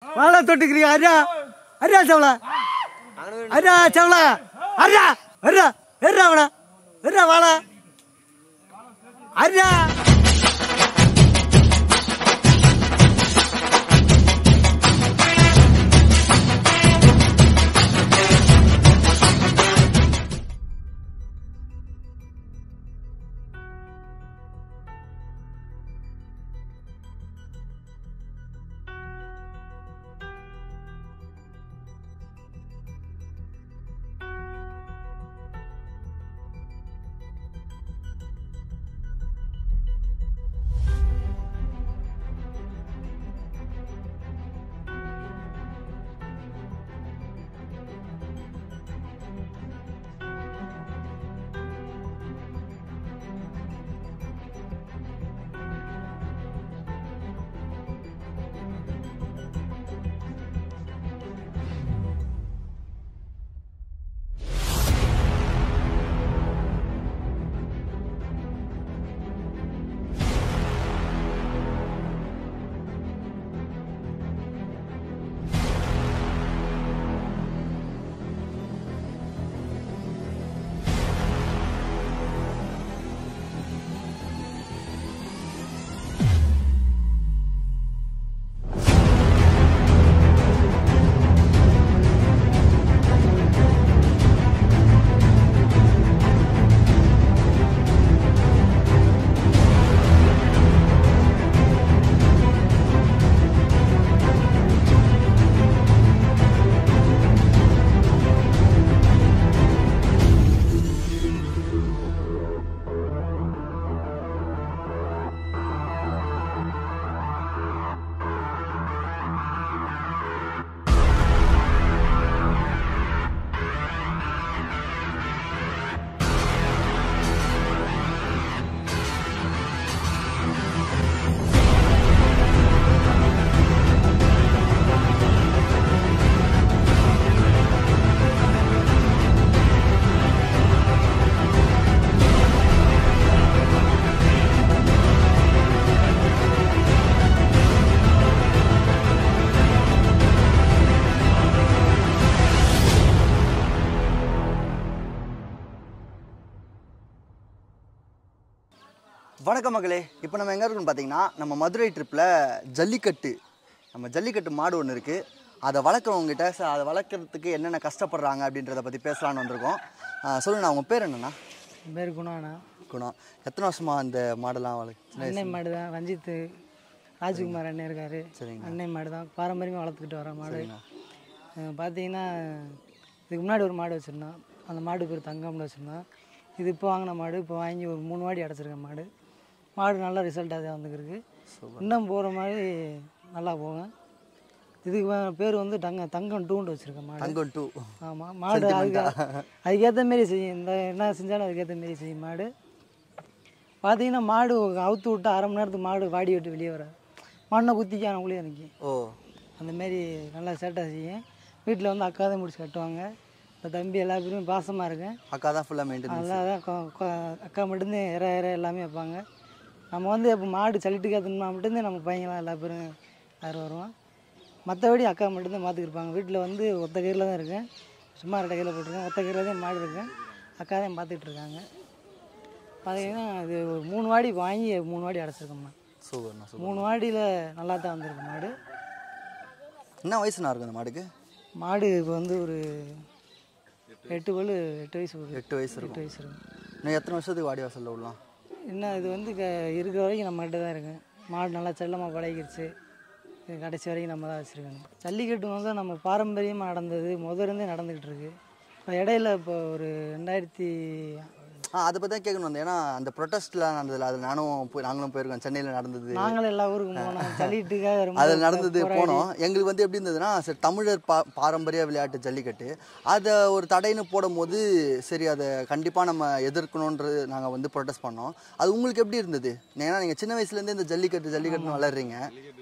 வாழை தொட்டுக்கிறியா அரியா அரியா சவளா அரியா சவளா அரியா அரியா எர்ரா அவனா எர்ரா வாழா அரியா வணக்கம் மகளே இப்போ நம்ம எங்கே இருக்கோம்னு பார்த்தீங்கன்னா நம்ம மதுரை ட்ரிப்பில் ஜல்லிக்கட்டு நம்ம ஜல்லிக்கட்டு மாடு ஒன்று இருக்குது அதை வளர்க்குறவங்ககிட்ட சார் அதை வளர்க்குறதுக்கு என்னென்ன கஷ்டப்படுறாங்க அப்படின்றத பற்றி பேசலான்னு வந்திருக்கோம் ஆ, சொல்லுங்கண்ணா உங்கள் பேர் என்னண்ணா என் பேர் குணாண்ணா குணம் எத்தனை வருஷமா அந்த மாடெல்லாம் வளர்க்கு சின்ன வயசு- அன்னை மாடு தான் ரஞ்சித் ராஜ்குமார் அண்ணன் இருக்காரு சரிங்க. அன்னை மாடு தான் பாரம்பரியமாக வளர்த்துக்கிட்டு வர மாடு அஹ் பார்த்தீங்கன்னா இதுக்கு முன்னாடி ஒரு மாடு வச்சுருந்தோம் அந்த மாடு பேர் தங்கம்னு வச்சுருந்தோம் இது இப்போ வாங்கின மாடு இப்போ வாங்கி ஒரு மூணு வாடி அடைச்சிருக்கேன் மாடு மாடு நல்ல ரிசல்ட்டாக தான் வந்துருக்கு இன்னும் போகிற மாதிரி நல்லா போகும் இதுக்கு வே- பேர் வந்து தங்க தங்கம் டூண்டு வச்சுருக்கேன் மாடு தங்கம் டூ ஆமாம் மாடு அதுக்கு அதுக்கேற்ற மாரி செய்யும் இந்த என்ன செஞ்சாலும் அதுக்கேற்ற மாரி செய்யும் மாடு பார்த்தீங்கன்னா மாடு அவுத்து விட்டு அரை மணி நேரத்துக்கு மாடு வாடி விட்டு வெளியே வராது மண்ணை குத்திக்கான உள்ளே நிற்கும் ஓ அந்த மாரி நல்லா சேட்டை செய்யும் வீட்டில் வந்து அக்கா தான் முடிச்சு கட்டுவாங்க இந்த தம்பி எல்லா பேருமே பாசமாக இருக்கேன் அக்கா தான் ஃபுல்லாக மெயின்டெனன்ஸ் நல்லா தான் கொ- கொ- அக்கா மட்டும்தான் இற இற எல்லாமே வைப்பாங்க நம்ம வந்து இப்போ மாடு சளிட்டு காத்துனா மட்டும்தான் நம்ம பையங்களாம் எல்லா பேரும் யாரும் வருவோம் மற்றபடி அக்கா மட்டும்தான் பார்த்துக்கிருப்பாங்க வீட்டில் வந்து ஒத்த கீரில் தான் இருக்கேன் சும்மா ரெட்டை கீரில் போட்டிருக்கேன் ஒத்த கீரில் தான் மாடு இருக்கேன் அக்கா தான் பார்த்துக்கிட்டு இருக்காங்க பார்த்தீங்கன்னா இது ஒரு மூணு வாடி வாங்கி மூணு வாடி அடைச்சிருக்கோம்மா சூப்பர்ண்ணா சூப்பர் மூணு வாடியில் நல்லா தான் வந்திருக்கு மாடு என்ன வயசுண்ணா இருக்கும் அந்த மாடுக்கு மாடு இப்போ வந்து ஒரு எட்டு பல்லு எட்டு வயசு போகுது எட்டு வயசு எட்டு இருக்கும் வயசு இருக்கும் இன்னும் எத்தனை வருஷத்துக்கு வாடி வாசலில் விடலாம் இன்னும் இது வந்து க இருக்கிற வரைக்கும் நம்மகிட்ட தான் இருக்கேன் மாடு நல்லா செல்லமாக பழகிருச்சு இது கடைசி வரைக்கும் நம்ம தான் வச்சுருக்கணும் ஜல்லிக்கட்டு வந்து நம்ம பாரம்பரியமாக நடந்தது முதல்ல இருந்தே நடந்துக்கிட்டு இருக்கு இப்போ இடையில இப்போ ஒரு ரெண்டாயிரத்தி ஆ அதை பற்றி தான் கேட்கணும் வந்தேன் ஏன்னா அந்த ப்ரொட்டஸ்ட்லாம் நடந்ததில்ல அதில் நானும் போய் நாங்களும் போயிருக்கோம் சென்னையில் நடந்தது நாங்களும் எல்லா ஊருக்கும் போனோம் ஜல்லிக்கட்டுக்காக ரொம்ப அதில் நடந்தது போராடி- போனோம் எங்களுக்கு வந்து எப்படி இருந்ததுன்னா சரி தமிழர் பா பாரம்பரிய விளையாட்டு ஜல்லிக்கட்டு அதை ஒரு தடைன்னு போடும்போது சரி அதை கண்டிப்பாக நம்ம எதிர்க்கணுன்றது நாங்கள் வந்து ப்ரொட்டஸ்ட் பண்ணோம் அது உங்களுக்கு எப்படி இருந்தது ஏன்னா நீங்கள் சின்ன வயசுலேருந்தே இந்த ஜல்லிக்கட்டு ஜல்லிக்கட்டுன்னு வளர்றீங்க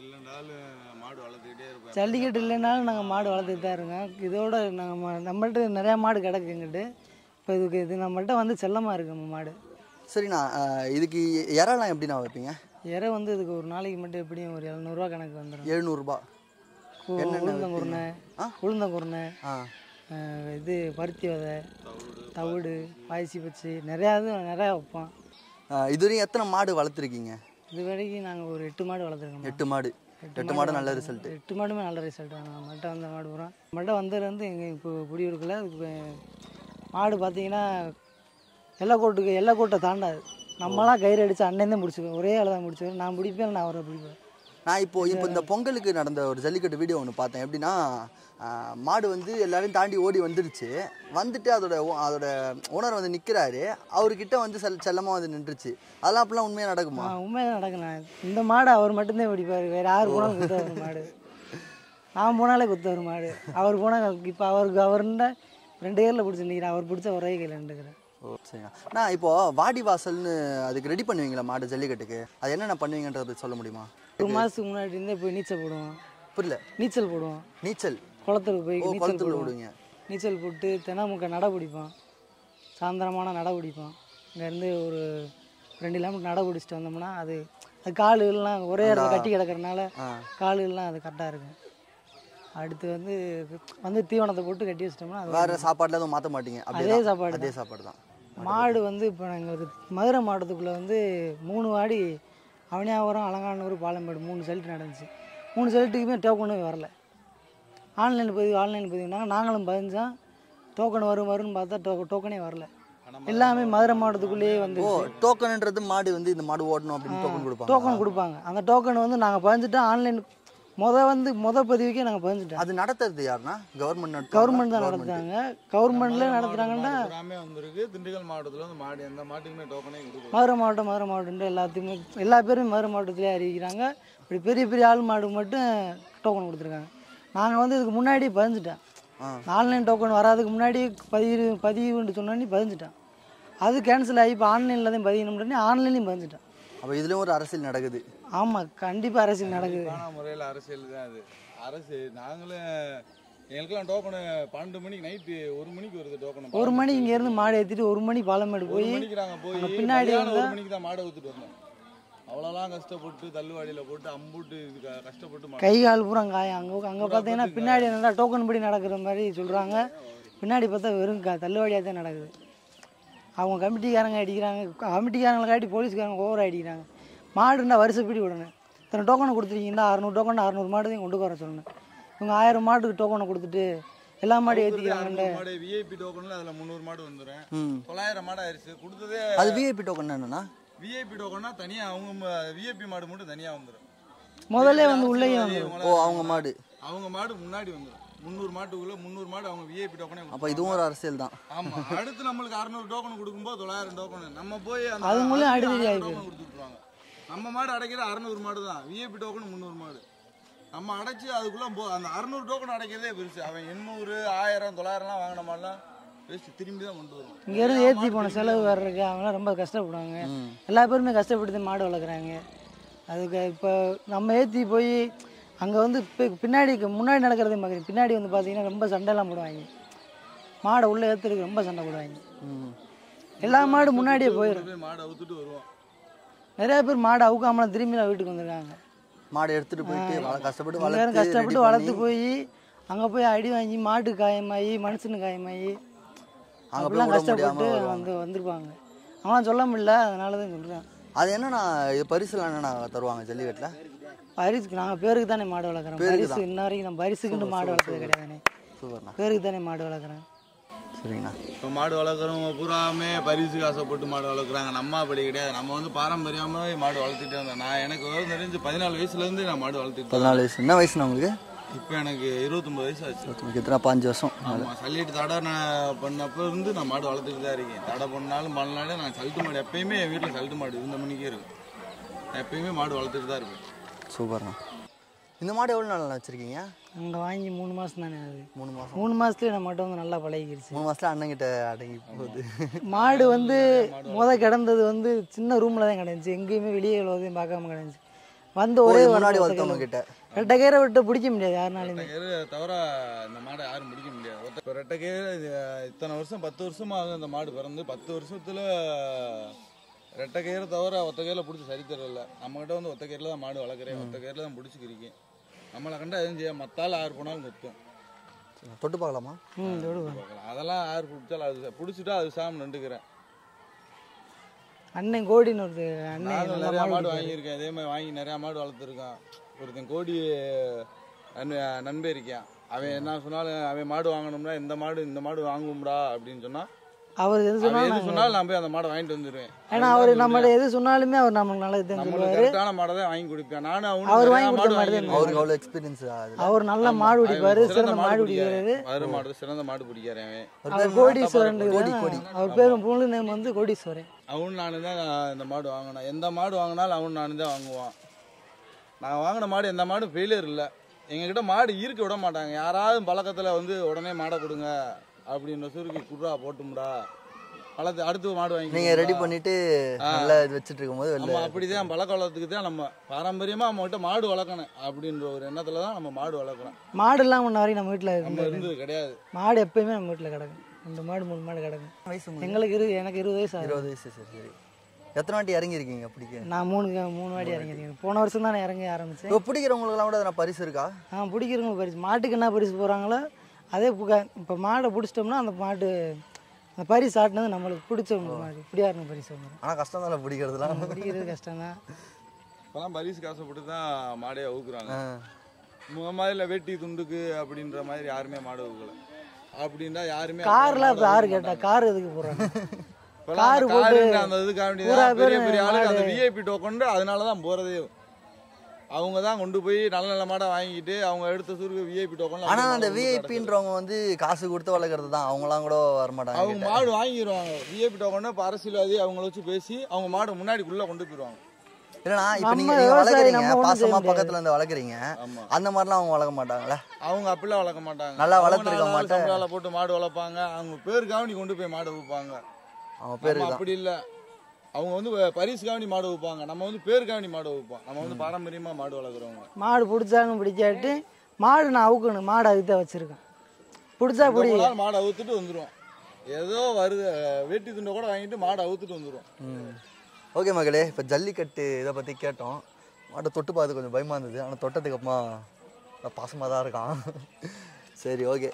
ஜல்லிக்கட்டு இல்லைனாலும் நாங்கள் மாடு வளர்த்துட்டு தான் இருக்கோம் இதோட நாங்கள் நம்மள்ட்ட நிறையா மாடு கிடக்கு எங்கிட்டு இப்போ இதுக்கு இது நம்மள்ட்ட வந்து செல்லமாக இருக்கு நம்ம மாடு சரிண்ணா அஹ், இதுக்கு இறாலாம் எப்படிண்ணா வைப்பீங்க இறை வந்து இதுக்கு ஒரு நாளைக்கு மட்டும் எப்படியும் ஒரு எழுநூறுவா கணக்கு வந்துடும் எழுநூறுபா உ- உளுந்தங்குருணை ஆ? உளுந்தங்குருணை ஆ அஹ் இது பருத்தி விதை தவிடு பாயசி பச்சி நிறையா இது நிறையா வைப்போம் ஆ, இதுவரையும் எத்தனை மாடு வளர்த்துருக்கீங்க இது வரைக்கும் நாங்கள் ஒரு எட்டு மாடு வளர்த்துருக்கோம் எட்டு மாடு எட்டு மாடு நல்ல ரிசல்ட் எட்டு மாடுமே நல்ல ரிசல்ட் நம்மள்கிட்ட வந்த மாடு பூரா நம்மள்கிட்ட வந்ததுலேருந்து எங்கள் இப்போ குடியிருக்கல இப்போ மாடு பார்த்தீங்கன்னா எல்லா கோட்டுக்கு எல்லா கோட்டை தாண்டாது நம்மளாம் கயிறு அடித்து அண்ணன் தான் பிடிச்சிக்குவோம் ஒரே ஆள் தான் பிடிச்சிக்குவோம் நான் பிடிப்பேன் நான் அவரை பிடிப்பேன் நான் இப்போ இப்போ இந்த பொங்கலுக்கு நடந்த ஒரு ஜல்லிக்கட்டு வீடியோ ஒன்று பார்த்தேன் எப்படின்னா ஆ, மாடு வந்து எல்லாரையும் தாண்டி ஓடி வந்துடுச்சு வந்துட்டு அதோட ஓ- அதோட ஓனர் வந்து நிற்கிறாரு அவர்கிட்ட வந்து செல் செல்லமாக வந்து நின்றுச்சு அதெல்லாம் அப்படிலாம் உண்மையாக நடக்குமா ஆ உண்மையாக நடக்கலாம் இந்த மாடு அவர் மட்டும்தான் பிடிப்பார் வேறு யார் போனாலும் குத்த வரும் மாடு நான் போனாலே குத்த வரும் மாடு அவர் போனால் இப்போ அவருக்கு அவருண்ட ரெண்டு பேரில் பிடிச்சி நிற்கிறேன் அவர் பிடிச்ச ஒரே கையில் நின்றுக்கிறேன் ஓ சரிங்க நான் இப்போ வாடி வாசல்னு அதுக்கு ரெடி பண்ணுவீங்களா மாடு ஜல்லிக்கட்டுக்கு அது என்னென்ன பண்ணுவீங்கன்றத பத்தி சொல்ல முடியுமா ஒரு மாதத்துக்கு முன்னாடி இருந்தே போய் நீச்சல் போடுவோம் புரியல நீச்சல் போடுவோம் நீச்சல் குளத்துக்கு போய் ஓ நீச்சல் குளத்துல போடுவோம் விடுவீங்க நீச்சல் போட்டு தெனாமுக்க நடை பிடிப்போம் சாயந்தரமான நடை பிடிப்போம் இங்கேருந்து ஒரு ரெண்டு கிலோமீட்டர் நடை பிடிச்சிட்டு வந்தோம்னா அது அது காலுகள்லாம் ஒரே இடத்துல கட்டி கிடக்கறனால ஆ காலுகள்லாம் அது கரெக்டாக இருக்கும் அடுத்து வந்து வந்து தீவனத்தை போட்டு கட்டி வச்சிட்டோம்னா அது வேற சாப்பாடுல எதுவும் மாற்ற மாட்டீங்க அதே அப்படியே சாப்பாடு அதே சாப்பாடு தான் மாடு வந்து இப்போ எங்களுக்கு மதுரை மாவட்டத்துக்குள்ளே வந்து மூணு வாடி அவனியாபுரம் அலங்காநூறு பாலமேடு மூணு செல்ட்டு நடந்துச்சு மூணு செல்ட்டுக்குமே டோக்கனே வரல ஆன்லைன் பதிவு ஆன்லைன் பதிவுனாங்க நாங்களும் பதிஞ்சோம் டோக்கன் வரும் வரும்னு பார்த்தா டோ டோக்கனே வரல எல்லாமே மதுரை மாவட்டத்துக்குள்ளேயே வந்து ஓ டோக்கன்ன்றது மாடு வந்து இந்த மாடு ஓடணும் அப்படின்னு டோக்கன் கொடுப்பாங்க டோக்கன் கொடுப்பாங்க அந்த டோக்கன் வந்து நாங்கள் பதிஞ்சிட்டோம் ஆன்லைன் முத வந்து முத பதிவுக்கே நாங்கள் பதிஞ்சிட்டோம் அது நடத்துறது யாருன்னா கவர்மெண்ட் கவர்மெண்ட் தான் நடத்துறாங்க கவர்மெண்ட்ல நடத்துறாங்கன்னா எல்லாமே வந்திருக்கு திண்டுக்கல் மாவட்டத்துல வந்து மாடு எந்த மாட்டுக்குமே டோக்கனே கொடுக்கல மதுரை மாவட்டம் மதுரை மாவட்டம் எல்லாத்தையுமே எல்லா பேருமே மதுரை மாவட்டத்திலே அறிவிக்கிறாங்க இப்படி பெரிய பெரிய ஆள் மாடு மட்டும் டோக்கன் கொடுத்துருக்காங்க நாங்கள் வந்து இதுக்கு முன்னாடி பதிஞ்சிட்டோம் ஆ. ஆன்லைன் டோக்கன் வராதுக்கு முன்னாடி பதிவு பதிவுன்னு சொன்னோன்னே பதிஞ்சிட்டோம் அது கேன்சல் ஆகி இப்போ ஆன்லைனில் தான் பதியணும்னு ஆன்லைன்லையும் பதிஞ்சிட்டோம் அப்போ இதுலயும் ஒரு அரசியல் நடக்குது ஆமாம் கண்டிப்பாக அரசியல் நடக்குது காண முறையில் அரசியல் தான் அது அரசு நாங்களும் எங்களுக்கெல்லாம் டோக்கனு பன்னெண்டு மணிக்கு நைட்டு ஒரு மணிக்கு வருது டோக்கன் ஒரு மணி இங்கேருந்து மாடு ஏற்றிட்டு ஒரு மணி பாலமேடு ஒரு போய் மணிக்கு நாங்கள் போய் அங்க பின்னாடி மதியானம் ஒரு வந்தா- மணிக்கு தான் மாடை ஊற்றிட்டு வந்தோம் அவ்வளோலாம் கஷ்டப்பட்டு தள்ளுவாடியில் போட்டு அம்புட்டு இது க- கஷ்டப்பட்டு மாடு கை கால் பூரா காயம் அங்கே அங்கே பார்த்தீங்கன்னா பின்னாடி என்னடா டோக்கன் படி நடக்கிற மாதிரி சொல்கிறாங்க பின்னாடி பார்த்தா வெறும் க தள்ளுவாடியாக தான் நடக்குது அவங்க கமிட்டிக்காரங்க அடிக்கிறாங்க கமிட்டிக்காரங்களை காட்டி போலீஸ்காரங்க ஓவர் அடிக்கிறாங்க மாடுன்னா வருஷப்படி விடணும் இத்தனை டோக்கனை கொடுத்துருக்கீங்கன்னா அறநூறு டோக்கன் அறநூறு மாடு தான் கொண்டு வர சொல்லணும் இவங்க ஆயிரம் மாட்டுக்கு டோக்கனை கொடுத்துட்டு எல்லா மாடு ஏற்றிக்கிறாங்கன்ற அறுநூறு மாடு விஐபி டோக்கனில் அதில் முந்நூறு மாடு வந்துடும் ம் தொள்ளாயிரம் மாடு ஆயிடுச்சு கொடுத்ததே அது விஐபி டோக்கன் என்னன்னா விஐபி டோக்கன்னா தனியாக அவங்க விஐபி மாடு மட்டும் தனியாக வந்துடும் முதல்ல வந்து உள்ளேயும் வந்துடும் ஓ அவங்க மாடு அவங்க மாடு முன்னாடி வந்துடும் முந்நூறு மாட்டுக்குள்ள முந்நூறு மாடு அவங்க விஐபி டோக்கனே அப்போ இதுவும் ஒரு அரசியல் தான் ஆமா அடுத்து நம்மளுக்கு அறுநூறு டோக்கன் கொடுக்கும்போது தொள்ளாயிரம் டோக்கன் நம்ம போய் அந்த அதுங்களும் அதுக்கு அடிதடி ஆயிரம் ஆயிடுது. token கொடுத்துருவாங்க நம்ம மாடு அடைக்கிற அறுநூறு மாடு தான் விஐபி டோக்கன் முந்நூறு மாடு நம்ம அடைச்சு அதுக்குள்ள போ அந்த அறுநூறு டோக்கன் அடைக்கிறதே பெருசு அவன் எண்ணூறு ஆயிரம் தொள்ளாயிரம்லாம் வாங்கின மாடலாம் வேஸ்ட் திரும்பி தான் கொண்டு வரும் இங்கேருந்து ஏற்றி போன செலவு வர்றதுக்கு அவங்களாம் ரொம்ப கஷ்டப்படுவாங்க எல்லா பேருமே கஷ்டப்பட்டு தான் மாடு வளர்க்குறாங்க அதுக்கு இப்போ நம்ம ஏற்றி போய் அங்கே வந்து பி- பின்னாடி முன்னாடி நடக்கிறதையும் பார்க்குறேன் பின்னாடி வந்து பார்த்தீங்கன்னா ரொம்ப சண்டைலாம் போடுவாங்க மாடை உள்ளே ஏற்றுறதுக்கு ரொம்ப சண்டை போடுவாங்க ம் எல்லா மாடு முன்னாடியே போயிடும் போய் மாடு அவுத்துட்டு வருவோம் நிறைய பேர் மாடு அவுக்காமலாம் திரும்பி தான் வீட்டுக்கு வந்திருக்காங்க மாடு எடுத்துட்டு போயிட்டு வள- கஷ்டப்பட்டு எல்லாரும் வளர்த்து கஷ்டப்பட்டு ready வளர்த்து பண்ணி, போய் அங்கே போய் அடி வாங்கி மாட்டு காயமாகி மனுஷனு காயமாகி அங்க போய் அப்படிலாம் விட கஷ்டப்பட்டு முடியாம வருவாங்க. வந்து வந்திருப்பாங்க அவங்களாம் சொல்ல முடியல அதனால தான் சொல்கிறேன் அது என்னண்ணா இது பரிசுலாம் என்னண்ணா தருவாங்க ஜல்லிக்கட்டுல பரிசுக்கு நாங்கள் பேருக்கு தானே மாடு வளர்க்குறோம் பேருக்கு பரிசு இன்ன வரைக்கும் நான் பரிசுக்குன்னு மாடு வளர்த்தது கிடையாதுண்ணே சூப்பர்ண்ணா பேருக்கு தானே மாடு வளர்க்குறேன் சரிங்கண்ணா இப்போ மாடு வளர்க்குறவங்க பூராமே பரிசுக்கு ஆசைப்பட்டு மாடு வளர்க்குறாங்க நம்ம அப்படி கிடையாது நம்ம வந்து பாரம்பரியமாவே மாடு வளர்த்துட்டே வந்தோம் நான் எனக்கு விவரம் தெரிஞ்சு பதினாலு வயசுலேருந்து நான் மாடு வளர்த்துட்டு பதினாலு வயசு என்ன வயசுண்ணா உங்களுக்கு இப்போ எனக்கு இருபத்தொம்பது வயசு ஆச்சு உங்களுக்கு எத்தனை பாஞ்சு வருஷம் ஆமா சல்லிட்டு தடை நான் பண்ணப்ப இருந்து நான் மாடு வளர்த்துட்டு தான் இருக்கேன் தடை பண்ணாலும் பண்ணலாலும் நான் சல்ட்டு மாடு எப்பயுமே என் வீட்டில் சல்ட்டு மாடு இருந்த மணிக்கே இருக்கும் நான் எப்பயுமே மாடு வளர்த்துட்டு தான் இருப்பேன் சூப்பர்ண்ணா இந்த மாடு எவ்வளோ நாள் வச்சிருக்கீங்க அங்கே வாங்கி மூணு மாதம் தானே அது மூணு மாதம் மூணு மாதத்துலேயே நம்ம மட்டும் வந்து நல்லா பழகிருச்சு மூணு மாசத்துல அண்ணங்கிட்ட அடங்கி போகுது மாடு வந்து முத கிடந்தது வந்து சின்ன ரூமில் தான் கிடந்துச்சு எங்கேயுமே வெளியே எவ்வளோதையும் பார்க்காம கிடந்துச்சு வந்து ஒரே ஓ, ஒரு முன்னாடி ஒத்த வளர்த்தவங்க கிழவு. கிட்ட ரெட்டை கீரை விட்டு பிடிக்க முடியாது யாருனாலுமே ரெட்டை தவிர இந்த மாடை யாரும் முடிக்க முடியாது ஒத்த இப்போ ரெட்டைக்கே இத்தனை வருஷம் பத்து வருஷம் ஆகும் இந்த மாடு பிறந்து பத்து வருஷத்துல ரெட்டை கயிறு தவிர ஒத்த கயிறில் பிடிச்சி சரித்திரம் இல்லை நம்மகிட்ட வந்து ஒத்த கயிறில் தான் மாடு வளர்க்குறேன் ஒத்த கயிறில் தான் பிடிச்சிக்கிறீங்க நம்மளை கண்டா எதுவும் செய்ய மத்தால ஆறு போனாலும் கொத்தும் தொட்டு பார்க்கலாமா ம் தொடுவோம் பார்க்கலாம். அதெல்லாம் ஆறு பிடிச்சாலும் அது பிடிச்சிட்டா அது சாமி நின்றுக்கிறேன் அண்ணன் கோடின்னு ஒரு அண்ணன் நானும் நல்லா நிறைய மாடு மாடு பிடிப்பாரு. வாங்கியிருக்கேன் இதே மாதிரி வாங்கி நிறைய மாடு வளர்த்துருக்கான் ஒருத்தன் கோடி நண்ப நண்பன் இருக்கான் அவன் என்ன சொன்னாலும் அவன் மாடு வாங்கணும்னா இந்த மாடு இந்த மாடு வாங்கும்டா அப்படின்னு சொன்னா அவர் எது அவன் சொன்னாலும் எது நாங்க- சொன்னாலும் நான் போய் அந்த மாடை வாங்கிட்டு வந்துடுவேன் ஏன்னா அவர் நம்மள எது சொன்னாலுமே அவர் நம்மளுக்கு நல்லது தான் நம்மளுக்கு சொல்லுவாரு கரெக்டான மாடை தான் வாங்கி கொடுப்பேன் நானும் அவர் அவனுக்கு வாங்கி நிறைய கொடுத்த மாடு மாடு தான் வாங்கியிருக்கேன். அவருக்கு அவ்வளோ எக்ஸ்பீரியன்ஸ் அதில் அவர் நல்ல மாடு பிடிப்பாரு அவன் சிறந்த மாடு பிடிக்காரு. பிடிக்கிறாரு மதுரை மாடு சிறந்த மாடு பிடிக்காரு அவன் அவர் கோடீஸ்வரன் கோடி, கோடி. அவர் பேரும் முழு நேம் வந்து கோடீஸ்வரன் அவன் நானு தான் இந்த மாடு வாங்கினேன் எந்த மாடு வாங்கினாலும் அவன் நானு தான் வாங்குவான் நான் வாங்கின மாடு எந்த மாடும் ஃபெயிலியர் இல்லை எங்ககிட்ட மாடு இருக்க விட மாட்டாங்க யாராவது பழக்கத்தில் வந்து உடனே மாடை கொடுங்க அப்படின்ற சுருக்கி குட்ரா போட்டும்டா பழத்தை அடுத்து மாடு வாங்கி நீங்க ரெடி பண்ணிட்டு நல்லா இது வச்சுட்டு இருக்கும்போது வெளில நம்ம அப்படிதான் பழக்க வளர்த்துக்கு தான் நம்ம பாரம்பரியமா நம்ம கிட்ட மாடு வளர்க்கணும் அப்படின்ற ஒரு எண்ணத்துல தான் நம்ம மாடு வளர்க்குறோம் மாடு எல்லாம் முன்ன வரைக்கும் நம்ம வீட்டில் நம்ம இருந்தது இருந்தது கிடையாது மாடு எப்பயுமே நம்ம வீட்டில் கிடக்கும் ரெண்டு மாடு மூணு மாடு கிடக்கும் வயசு உங்களுக்கு? எங்களுக்கு இரு எனக்கு இருபது வயசு ஆகுது இருபது வயசு சரி சரி எத்தனை வாட்டி இறங்கி இருக்கீங்க பிடிக்க நான் மூணு மூணு வாடி இறங்கிருக்கேன் போன வருஷம் தான் நான் இறங்க ஆரம்பிச்சேன் இப்போ பிடிக்கிறவங்களுக்குலாம் கூட எதனா பரிசு இருக்கா ஆ பிடிக்கிறவங்களுக்கு பரிசு மாட்டுக்கு என்ன பரிசு போகிறாங்களோ அதே இப்போ மாடை பிடிச்சிட்டோம்னா அந்த மாட்டு அந்த பரிசு ஆட்டினது நம்மளுக்கு பிடிச்சவங்க மாடு இப்படியா இருக்கும் பரிசு வந்துடும் ஆனா கஷ்டம் தானே பிடிக்கிறதுலாம் பிடிக்கிறது கஷ்டம் தான் இப்பெல்லாம் பரிசு காசப்பட்டு தான் மாடே அவுக்குறாங்க ஆ. முத மாதிரில வெட்டி துண்டுக்கு அப்படின்ற மாதிரி யாருமே மாடு அவுக்கல அப்படின்னா யாருமே கார்லாம் இப்போ யாரு கேட்டா கார் எதுக்கு போடுறாங்க இப்பெல்லாம் கார் அந்த போட்டு காருன்ற அந்த இதுக்காக வேண்டி பூரா தான் பெரிய பேரு பெரிய ஆளுங்க அந்த மாடு- விஐபி டோக்கன் அதனால தான் போறதே அவங்க தான் கொண்டு போய் நல்ல நல்ல மாடை வாங்கிட்டு அவங்க எடுத்த சுருக்கு விஐபி டோக்கன் ஆனா அந்த விஐபின்றவங்க வந்து காசு கொடுத்து வளர்க்குறது தான் அவங்களாம் கூட வரமாட்டாங்க அவங்க மாடு வாங்கிடுவாங்க விஐபி டோக்கன் இப்போ அரசியல்வாதி அவங்கள வச்சு பேசி அவங்க மாடு முன்னாடி உள்ள கொண்டு போயிடுவாங்க இல்லைண்ணா இப்போ நம்ம நீங்க நீங்க விவசாயி வளர்க்குறீங்க நம்ம ஒண்ணும் செய்ய பாசமா முடியாது. பக்கத்துல இருந்து வளர்க்குறீங்க ஆமா அந்த மாதிரிலாம் அவங்க வளர்க்க மாட்டாங்களே அவங்க அப்படிலாம் வளர்க்க மாட்டாங்க நல்லா அவங்க வளர்த்திருக்க நாலு நாள் மாட்டேன். சம்பளால போட்டு மாடு வளர்ப்பாங்க அவங்க பேருக்காக நீ கொண்டு போய் மாடு வைப்பாங்க அவங்க பேருக்கு நம்ம தான் அப்படி இல்ல அவங்க வந்து வ- பரிசுக்காக நீ மாடு வைப்பாங்க நம்ம வந்து பேருக்காக நீ மாடு வைப்போம் நம்ம வந்து பாரம்பரியமா மாடு வளர்க்குறவங்க மாடு பிடிச்சாலும் பிடிக்காட்டி மாடு நான் அவுக்கணும் மாடு அதுக்கு தான் வச்சுருக்கேன் பிடிச்சா பிடி ரொம்ப நாள் மாடு அவுத்துட்டு வந்துரும் ஏதோ வருது வேட்டி துண்டை கூட வாங்கிட்டு மாடு அவுத்துட்டு வந்துரும் ம் ஓகே மகளே இப்போ ஜல்லிக்கட்டு இதை பற்றி கேட்டோம் மாட்டை தொட்டு பார்த்து கொஞ்சம் பயமாக இருந்தது ஆனால் தொட்டதுக்கு அப்புறமா பாசமாக தான் இருக்கான் சரி ஓகே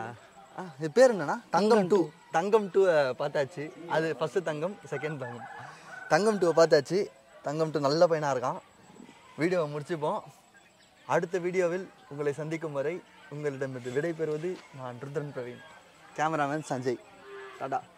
இது பேர் என்னன்னா தங்கம் டூ தங்கம் டூ பார்த்தாச்சு அது ஃபஸ்ட்டு தங்கம் செகண்ட் தங்கம் தங்கம் டூவை பார்த்தாச்சு தங்கம் டூ நல்ல பையனாக இருக்கான் வீடியோவை முடிச்சுப்போம் அடுத்த வீடியோவில் உங்களை சந்திக்கும் வரை உங்களிடமிருந்து விடை பெறுவது நான் ருத்ரன் பிரவீன் கேமராமேன் சஞ்சய் டாடா